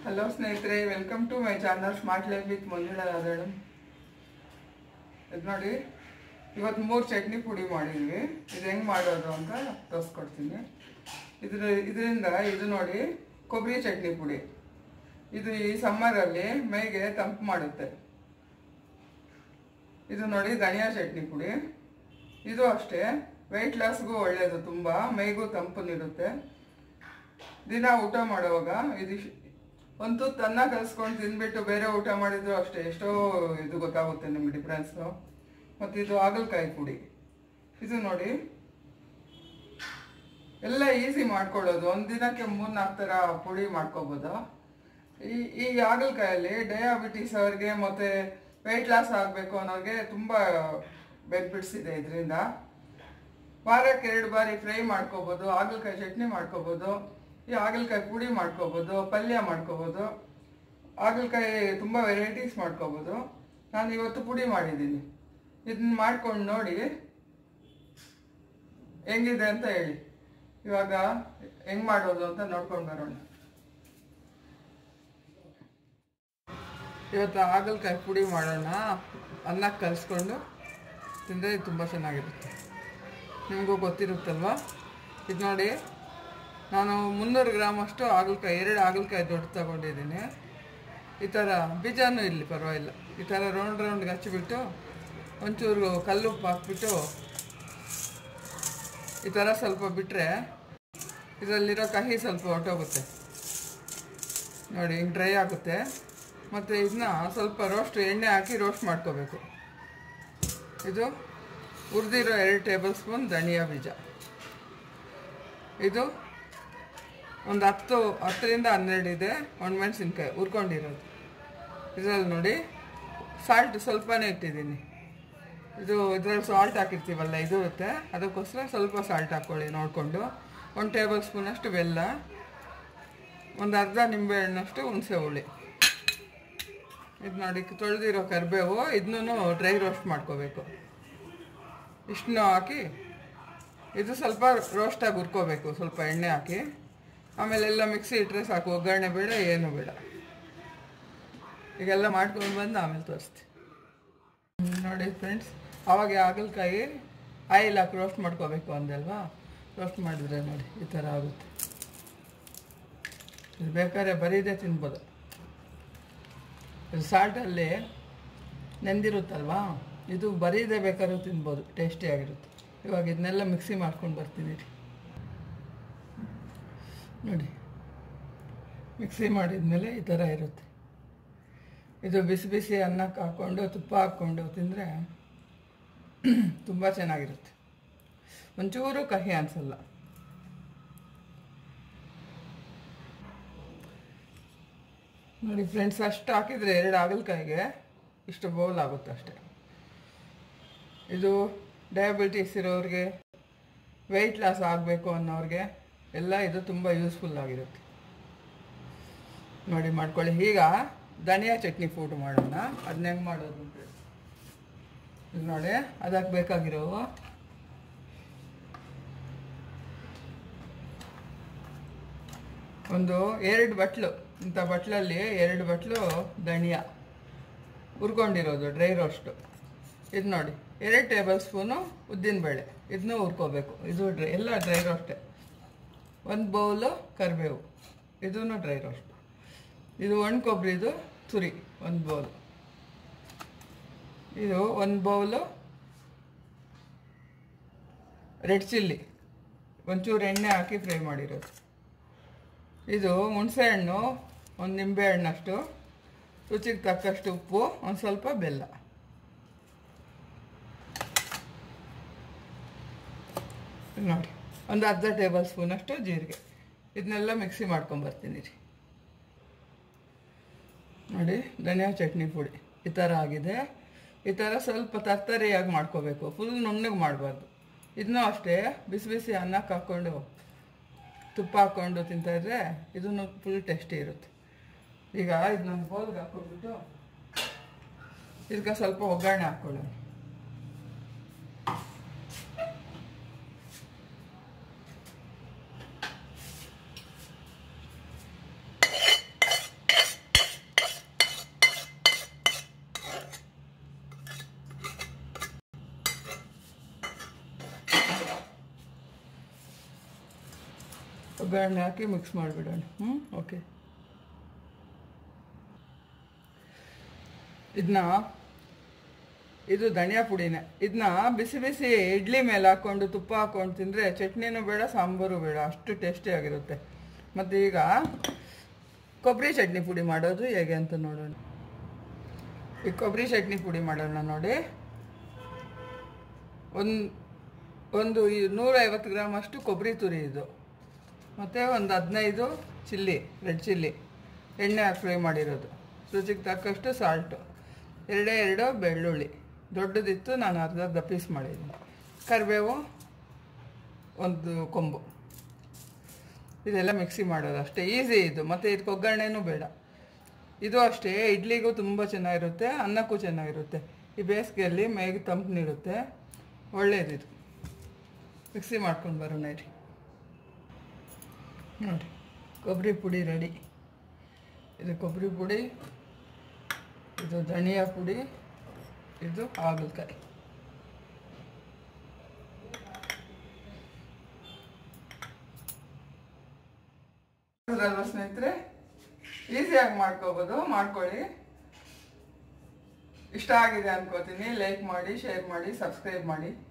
Hello ಸ್ನೇಹಿತರೆ welcome to my channel smart life with Manjula ರಾಧಳು ಇದು ನೋಡಿ ಇವತ್ತು ಮೂರು ಚಟ್ನಿ ಪುಡಿ ಮಾಡಿದ್ವಿ ಇದು ಹೆಂಗೆ ಮಾಡೋದು ಅಂತ ತೋರಿಸ್ಕೊಡ್ತೀನಿ ಇದ್ರ ಇದರಿಂದ ಇದು ನೋಡಿ ಕೊಬ್ಬರಿ ಚಟ್ನಿ ಪುಡಿ ಇದು ಈ ಸಮ್ಮರಲ್ಲಿ ಮೈಗೆ ತಂಪು ಮಾಡುತ್ತೆ ಇದು ನೋಡಿ ಧನಿಯಾ ಚಟ್ನಿ ಪುಡಿ ಇದು ಅಷ್ಟೇ ವೆಯ್ಟ್ ಲಾಸ್ಗೂ ಒಳ್ಳೆಯದು ತುಂಬ ಮೈಗೂ ತಂಪು ನೀಡುತ್ತೆ ದಿನ ಊಟ ಮಾಡುವಾಗ ಇದು ಒಂದು ತುತ್ತು ಅನ್ನ ಕಲ್ಸ್ಕೊಂಡು ತಿಂದ್ಬಿಟ್ಟು ಬೇರೆ ಊಟ ಮಾಡಿದ್ರು ಅಷ್ಟೇ ಎಷ್ಟೋ ಇದು ಗೊತ್ತಾಗುತ್ತೆ ನಿಮ್ಗೆ ಡಿಫ್ರೆನ್ಸು ಮತ್ತು ಇದು ಹಾಗಲಕಾಯಿ ಪುಡಿ ಇದು ನೋಡಿ ಎಲ್ಲ ಈಸಿ ಮಾಡ್ಕೊಳ್ಳೋದು ಒಂದು ದಿನಕ್ಕೆ ಮೂರು ನಾಲ್ಕು ಥರ ಪುಡಿ ಮಾಡ್ಕೋಬೋದು ಈ ಈ ಹಾಗಲಕಾಯಲ್ಲಿ ಡಯಾಬಿಟಿಸ್ ಅವ್ರಿಗೆ ಮತ್ತು ವೆಯ್ಟ್ ಲಾಸ್ ಆಗಬೇಕು ಅನ್ನೋರಿಗೆ ತುಂಬ ಬೆನಿಫಿಟ್ಸ್ ಇದೆ ಇದರಿಂದ ವಾರಕ್ಕೆ ಎರಡು ಬಾರಿ ಫ್ರೈ ಮಾಡ್ಕೋಬೋದು ಹಾಗಲಕಾಯಿ ಚಟ್ನಿ ಮಾಡ್ಕೋಬೋದು ಈ ಹಾಗಲಕಾಯಿ ಪುಡಿ ಮಾಡ್ಕೋಬೋದು ಪಲ್ಯ ಮಾಡ್ಕೋಬೋದು ಹಾಗಲಕಾಯಿ ತುಂಬ ವೆರೈಟೀಸ್ ಮಾಡ್ಕೋಬೋದು ನಾನು ಇವತ್ತು ಪುಡಿ ಮಾಡಿದ್ದೀನಿ ಇದನ್ನ ಮಾಡ್ಕೊಂಡು ನೋಡಿ ಹೆಂಗಿದೆ ಅಂತ ಹೇಳಿ ಇವಾಗ ಹೆಂಗ್ ಮಾಡೋದು ಅಂತ ನೋಡ್ಕೊಂಡು ಬರೋಣ ಇವತ್ತು ಹಾಗಲಕಾಯಿ ಪುಡಿ ಮಾಡೋಣ ಅನ್ನಕ್ಕೆ ಕಲಿಸ್ಕೊಂಡು ತಿಂದರೆ ತುಂಬ ಚೆನ್ನಾಗಿರುತ್ತೆ ನಿಮಗೂ ಗೊತ್ತಿರುತ್ತಲ್ವ ಇದು ನೋಡಿ ನಾನು ಮುನ್ನೂರು ಗ್ರಾಮ್ ಅಷ್ಟು ಹಾಗಲಕಾಯಿ ಎರಡು ಹಾಗಲಕಾಯಿ ದೊಡ್ಡ ತಗೊಂಡಿದ್ದೀನಿ ಈ ಥರ ಬೀಜನೂ ಇಲ್ಲಿ ಪರವಾಗಿಲ್ಲ ಈ ಥರ ರೌಂಡ್ ರೌಂಡ್ಗೆ ಹಚ್ಚಿಬಿಟ್ಟು ಒಂಚೂರು ಕಲ್ಲುಪ್ಪು ಹಾಕ್ಬಿಟ್ಟು ಈ ಥರ ಸ್ವಲ್ಪ ಬಿಟ್ಟರೆ ಇದರಲ್ಲಿರೋ ಕಹಿ ಸ್ವಲ್ಪ ಹೊಟ್ಟೋಗುತ್ತೆ ನೋಡಿ ಹಿಂಗೆ ಡ್ರೈ ಆಗುತ್ತೆ ಮತ್ತು ಇದನ್ನ ಸ್ವಲ್ಪ ರೋಸ್ಟ್ ಎಣ್ಣೆ ಹಾಕಿ ರೋಸ್ಟ್ ಮಾಡ್ಕೋಬೇಕು ಇದು ಹುರಿದಿರೋ ಎರಡು ಟೇಬಲ್ ಸ್ಪೂನ್ ಧನಿಯಾ ಬೀಜ ಇದು ಒಂದು ಹತ್ತು ಹತ್ತರಿಂದ ಹನ್ನೆರಡು ಇದೆ ಒಣಮೆಣಸಿನ್ಕಾಯಿ ಹುರ್ಕೊಂಡಿರೋದು ಇದರಲ್ಲಿ ನೋಡಿ ಸಾಲ್ಟ್ ಸ್ವಲ್ಪನೇ ಇಟ್ಟಿದ್ದೀನಿ ಇದು ಇದರಲ್ಲಿ ಸಾಲ್ಟ್ ಹಾಕಿರ್ತೀವಲ್ಲ ಇದು ಇರುತ್ತೆ ಅದಕ್ಕೋಸ್ಕರ ಸ್ವಲ್ಪ ಸಾಲ್ಟ್ ಹಾಕ್ಕೊಳ್ಳಿ ನೋಡಿಕೊಂಡು ಒಂದು ಟೇಬಲ್ ಸ್ಪೂನಷ್ಟು ಬೆಲ್ಲ ಒಂದು ಅರ್ಧ ನಿಂಬೆಹಣ್ಣಷ್ಟು ಹುಣಸೆ ಹುಳಿ ಇದು ನೋಡಿ ತೊಳೆದಿರೋ ಕರಿಬೇವು ಇದನ್ನೂ ಡ್ರೈ ರೋಸ್ಟ್ ಮಾಡ್ಕೋಬೇಕು ಇಷ್ಟನ್ನು ಹಾಕಿ ಇದು ಸ್ವಲ್ಪ ರೋಸ್ಟಾಗಿ ಹುರ್ಕೋಬೇಕು ಸ್ವಲ್ಪ ಎಣ್ಣೆ ಹಾಕಿ ಆಮೇಲೆ ಎಲ್ಲ ಮಿಕ್ಸಿ ಇಟ್ಟರೆ ಸಾಕು ಒಗ್ಗರಣೆ ಬೇಡ ಏನು ಬೇಡ ಈಗೆಲ್ಲ ಮಾಡ್ಕೊಂಡು ಬಂದು ಆಮೇಲೆ ತೋರಿಸ್ತೀನಿ ನೋಡಿ ಫ್ರೆಂಡ್ಸ್ ಅವಾಗ ಹಾಗಲಕಾಯಿ ಆಯಿಲ್ ಹಾಕಿ ರೋಸ್ಟ್ ಮಾಡ್ಕೋಬೇಕು ಅಂದಲ್ವಾ ರೋಸ್ಟ್ ಮಾಡಿದ್ರೆ ನೋಡಿ ಈ ಥರ ಆಗುತ್ತೆ ಇದು ಬೇಕಾದ್ರೆ ಬರೀದೇ ತಿನ್ಬೋದು ಇದು ಸಾಲ್ಟಲ್ಲಿ ನೆಂದಿರುತ್ತಲ್ವಾ ಇದು ಬರೀದೇ ಬೇಕಾದ್ರೂ ತಿನ್ಬೋದು ಟೇಸ್ಟಿಯಾಗಿರುತ್ತೆ ಇವಾಗ ಇದನ್ನೆಲ್ಲ ಮಿಕ್ಸಿ ಮಾಡ್ಕೊಂಡು ಬರ್ತೀನಿ ರೀ ನೋಡಿ ಮಿಕ್ಸಿ ಮಾಡಿದ್ಮೇಲೆ ಈ ಥರ ಇರುತ್ತೆ ಇದು ಬಿಸಿ ಬಿಸಿ ಅನ್ನಕ್ಕೆ ಹಾಕ್ಕೊಂಡು ತುಪ್ಪ ಹಾಕ್ಕೊಂಡು ತಿಂದರೆ ತುಂಬ ಚೆನ್ನಾಗಿರುತ್ತೆ ಒಂಚೂರು ಕಹಿ ಅನಿಸಲ್ಲ ನೋಡಿ ಫ್ರೆಂಡ್ಸ್ ಅಷ್ಟು ಹಾಕಿದರೆ ಎರಡು ಹಾಗಲಕಾಯಿಗೆ ಇಷ್ಟು ಬೌಲ್ ಆಗುತ್ತೆ ಅಷ್ಟೆ ಇದು ಡಯಾಬಿಟಿಸ್ ಇರೋರಿಗೆ ವೆಯ್ಟ್ ಲಾಸ್ ಆಗಬೇಕು ಅನ್ನೋರಿಗೆ ಎಲ್ಲ ಇದು ತುಂಬ ಯೂಸ್ಫುಲ್ ಆಗಿರುತ್ತೆ ನೋಡಿ ಮಾಡ್ಕೊಳ್ಳಿ ಈಗ ಧನಿಯಾ ಚಟ್ನಿ ಫುಡ್ ಮಾಡೋಣ ಅದನ್ನ ಹೆಂಗೆ ಮಾಡೋದು ಅಂತ ಹೇಳಿ. ಇದು ನೋಡಿ ಅದಕ್ಕೆ ಬೇಕಾಗಿರೋ ಒಂದು ಎರಡು ಬಟ್ಲು ಇಂಥ ಬಟ್ಲಲ್ಲಿ ಎರಡು ಬಟ್ಲು ಧನಿಯಾ ಹುರ್ಕೊಂಡಿರೋದು ಡ್ರೈ ರೋಸ್ಟು ಇದು ನೋಡಿ ಎರಡು ಟೇಬಲ್ ಸ್ಪೂನು ಉದ್ದಿನಬೇಳೆ ಇದನ್ನೂ ಹುರ್ಕೋಬೇಕು ಇದು ಡ್ರೈ ಎಲ್ಲ ಡ್ರೈ ರೋಸ್ಟೇ ಒಂದು ಬೌಲು ಕರಿಬೇವು ಇದೂ ಡ್ರೈ ರೋಸ್ಟ್ ಇದು ಒಣ ಕೊಬ್ಬರಿದು ತುರಿ ಒಂದು ಬೌಲ್ ಇದು ಒಂದು ಬೌಲು ರೆಡ್ ಚಿಲ್ಲಿ ಒಂಚೂರು ಎಣ್ಣೆ ಹಾಕಿ ಫ್ರೈ ಮಾಡಿರೋದು ಇದು ಹುಣಸೆ ಹಣ್ಣು ಒಂದು ನಿಂಬೆ ಹಣ್ಣಷ್ಟು ರುಚಿಗೆ ತಕ್ಕಷ್ಟು ಉಪ್ಪು ಒಂದು ಸ್ವಲ್ಪ ಬೆಲ್ಲ ನೋಡಿ ಒಂದು ಅರ್ಧ ಟೇಬಲ್ ಸ್ಪೂನಷ್ಟು ಜೀರಿಗೆ ಇದನ್ನೆಲ್ಲ ಮಿಕ್ಸಿ ಮಾಡ್ಕೊಂಬರ್ತೀನಿ ರೀ ನೋಡಿ ಧನಿಯಾ ಚಟ್ನಿ ಪುಡಿ ಈ ಥರ ಆಗಿದೆ ಈ ಥರ ಸ್ವಲ್ಪ ತರ್ತರಿಯಾಗಿ ಮಾಡ್ಕೋಬೇಕು ಫುಲ್ ನುಣ್ಣಗೆ ಮಾಡಬಾರ್ದು ಇದನ್ನೂ ಅಷ್ಟೇ ಬಿಸಿ ಬಿಸಿ ಅನ್ನಕ್ಕೆ ಹಾಕ್ಕೊಂಡು ತುಪ್ಪ ಹಾಕ್ಕೊಂಡು ತಿಂತಾಯಿದ್ರೆ ಇದನ್ನು ಫುಲ್ ಟೇಸ್ಟಿ ಇರುತ್ತೆ ಈಗ ಇದನ್ನೊಂದು ಬೌಲ್ಗೆ ಹಾಕ್ಕೊಂಡ್ಬಿಟ್ಟು ಇದಕ್ಕೆ ಸ್ವಲ್ಪ ಒಗ್ಗರಣೆ ಹಾಕ್ಕೊಳ್ಳೋಣ ಒಗ್ಗರಣೆ ಹಾಕಿ ಮಿಕ್ಸ್ ಮಾಡಿಬಿಡೋಣ ಹ್ಞೂ ಓಕೆ ಇದನ್ನ ಇದು ಧನಿಯಾ ಪುಡಿನೇ ಇದನ್ನ ಬಿಸಿ ಬಿಸಿ ಇಡ್ಲಿ ಮೇಲೆ ಹಾಕ್ಕೊಂಡು ತುಪ್ಪ ಹಾಕ್ಕೊಂಡು ತಿಂದರೆ ಚಟ್ನಿನೂ ಬೇಡ ಸಾಂಬಾರು ಬೇಡ ಅಷ್ಟು ಟೇಸ್ಟಿಯಾಗಿರುತ್ತೆ ಮತ್ತು ಈಗ ಕೊಬ್ಬರಿ ಚಟ್ನಿ ಪುಡಿ ಮಾಡೋದು ಹೇಗೆ ಅಂತ ನೋಡೋಣ ಈ ಕೊಬ್ಬರಿ ಚಟ್ನಿ ಪುಡಿ ಮಾಡೋಣ ನೋಡಿ ಒಂದು ಒಂದು ಈ ನೂರೈವತ್ತು ಗ್ರಾಮ್ ಅಷ್ಟು ಕೊಬ್ಬರಿ ತುರಿ ಇದು ಮತ್ತು ಒಂದು ಹದಿನೈದು ಚಿಲ್ಲಿ ರೆಡ್ ಚಿಲ್ಲಿ ಎಣ್ಣೆ ಹಾಕಿ ಫ್ರೈ ಮಾಡಿರೋದು ರುಚಿಗೆ ತಕ್ಕಷ್ಟು ಸಾಲ್ಟು ಎರಡೇ ಎರಡು ಬೆಳ್ಳುಳ್ಳಿ ದೊಡ್ಡದಿತ್ತು ನಾನು ಅರ್ಧ ಅರ್ಧ ಪೀಸ್ ಮಾಡಿದ್ದೀನಿ ಕರಿಬೇವು ಒಂದು ಕೊಂಬು ಇದೆಲ್ಲ ಮಿಕ್ಸಿ ಮಾಡೋದು ಅಷ್ಟೇ ಈಸಿ ಇದು ಮತ್ತು ಇದಕ್ಕೆ ಒಗ್ಗರಣೆನೂ ಬೇಡ ಇದು ಅಷ್ಟೇ ಇಡ್ಲಿಗೂ ತುಂಬ ಚೆನ್ನಾಗಿರುತ್ತೆ ಅನ್ನಕ್ಕೂ ಚೆನ್ನಾಗಿರುತ್ತೆ ಈ ಬೇಸಿಗೆಯಲ್ಲಿ ಮೇಗೆ ತಂಪು ನೀಡುತ್ತೆ ಒಳ್ಳೇದಿದು ಮಿಕ್ಸಿ ಮಾಡ್ಕೊಂಡು ಬರೋಣ ಇರಿ ನೋಡಿ ಕೊಬ್ಬರಿ ಪುಡಿ ರೆಡಿ ಇದು ಕೊಬ್ಬರಿ ಪುಡಿ ಇದು ಧನಿಯಾ ಪುಡಿ ಇದು ಹಾಗಲಕಾಯಿ ಅಲ್ವಾ ಸ್ನೇಹಿತರೆ ಈಸಿಯಾಗಿ ಮಾಡ್ಕೋಬೋದು ಮಾಡ್ಕೊಳ್ಳಿ ಇಷ್ಟ ಆಗಿದೆ ಅನ್ಕೋತೀನಿ ಲೈಕ್ ಮಾಡಿ ಶೇರ್ ಮಾಡಿ ಸಬ್ಸ್ಕ್ರೈಬ್ ಮಾಡಿ